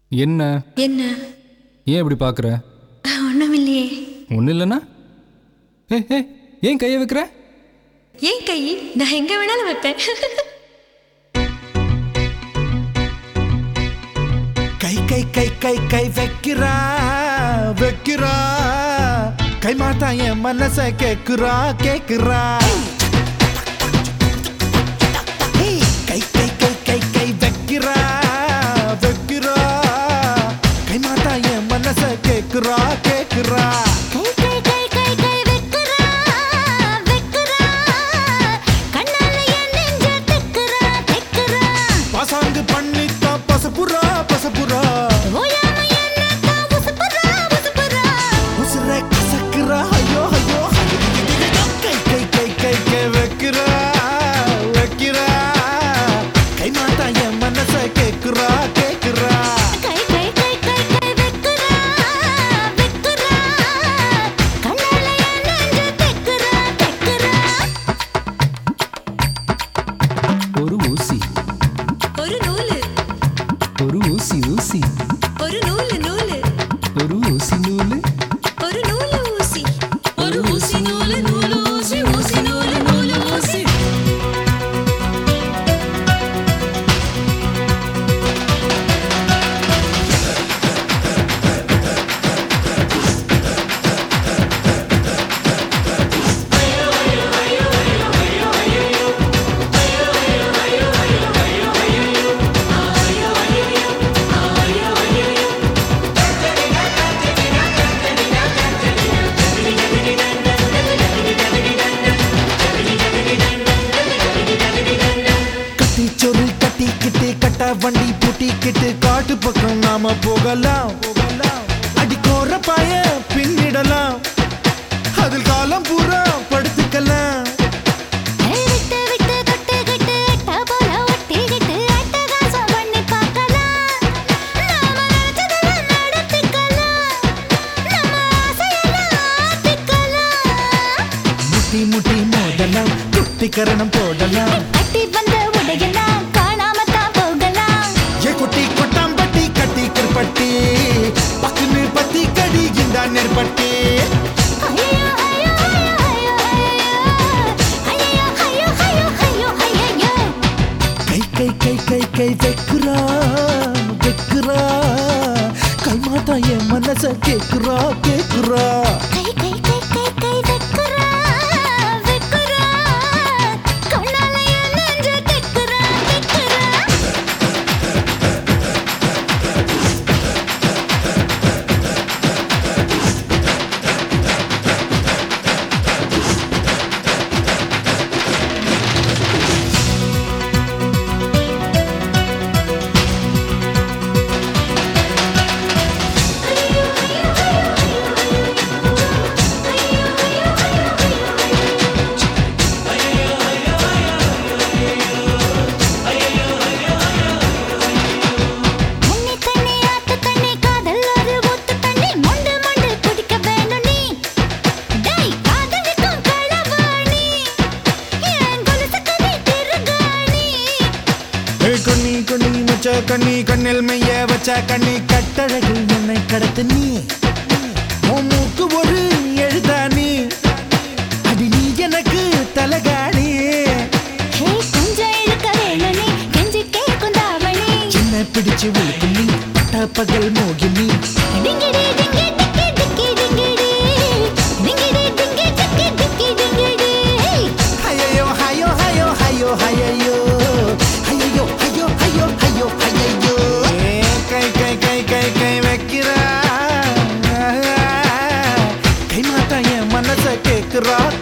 என்ன என்ன ஏன் இப்படி பார்க்குற ஒண்ணுமில்லையே ஒன்றும் இல்லைன்னா ஏ ஏ ஏன் கையை வைக்கிற ஏன் கை நான் எங்க வேணாலும் வைப்பேன் கை கை கை கை கை வைக்கிறா வைக்கிறா கை மாத்தா என் மனச கேக்குறா கேக்குறா கை கை கை கை கை வைக்கிறா வைக்கிறா கை மாத்தா என் மனச கேக்குறா கேக்குறா கை கை கை கை கை வெக்குறா வெக்குறா கண்ணால என் நெஞ்ச தெக்குறா தெக்குறா பசாங்கு பண்ணித்தா பசப்புறா பசப்புறா ஓயாம என்ன தான் உசுப்புறா உசுப்புறா உசுர கசக்குறா ஐயோ ஐயோ கை கை கை கை கை வைக்கிறா வைக்கிறா கை மாத்தா என் மனச கேக்குறா கேக்குறா கை கை கை கை கை வெக்குறா வெக்குறா கண்ணால என் நெஞ்ச தெக்குறா தெக்குறா ஒரு ஊசி ஒரு நூலு ஒரு ஊசி ஊசி ஒரு நூலு நூலு ஒரு ஊசி நூலு ஒரு நூலு ஊசி ஒரு ஊசி நூலு நூலு ஊசி ஊசி நூலு நூலு ஊசி கட்டி சொரு கட்டிக்கிட்டு கட்ட வண்டி பூட்டிக்கிட்டு காட்டு பக்கம் நாம போகலாம் போகலாம் அடிக்கோர பாய பின்னிடலாம் அதில் காலம் பூரா படுத்துக்கலாம் விட்டு விட்டு தொட்டுக்கிட்டு எட்ட போல ஒட்டிக்கிட்டு அட்டகாசம் பண்ணி பார்க்கலாம் நாம நினைச்சதெல்லாம் நடத்திக்கலாம் நம்ம ஆசையெல்லாம் ஆத்திக்கலாம் முட்டி முட்டி மோதலாம் குட்டிக்கரணம் போடலாம் கட்டி வந்த உடையெல்லாம் காணாம தான் போகலாம் ஏ குட்டி கொட்டாம்பட்டி கட்டி கிருப்பட்டி பக்குன்னு பத்தி கடி இந்த நெற்பட்டி ஐயோ ஐயோ ஐயோ ஐயோ ஐயோ ஐயோ ஐயோ ஐயோ ஐயோ கை கை கை கை கை வைக்கிறா வைக்கிறா கை மாத்தா என் மனச கேக்குறா கேக்குறா கை கை கை கை கை வெக்குறா வெக்குறா கண்ணால என் நெஞ்ச தெக்குறா தெக்குறா தண்ணி தண்ணி ஆத்து தண்ணி காதல் ஒரு ஊத்து தண்ணி மொண்டு மொண்டு குடிக்க வேணும் நீ டேய் காதலிக்கும் களவாணி என் கொலுசுக்கு நீ திருகாணி ஏய் கண்ணி கண்ணி முச்ச கண்ணி கண்ணில் மைய வச்ச கண்ணி கட்டழகில் என்னை கடத்து நீ உன் மூக்கு ஒரு எழுதானி அடி நீ எனக்கு தலகாணி ஹே கொஞ்சம் இழுக்க வேணும் நீ கெஞ்சி கேட்கும் தாவணி என்ன பிடிச்சு உழுக்கு நீ பட்ட பகல் மோகினி டிங்கிடி டிங்கி டிக்கி டிக்கி டிங்கிடி டிங்கிடி டிங்கி டிக்கி டிக்கி டிங்கிடி ஐயோ ஐயோ ஐயோ ஐயோ ஐயோ ஐயோ ஐயோ ஐயோ ஐயோ ஐயோ கை கை கை கை கை வைக்கிறா கை மாத்தா என் மனச கேக்குறா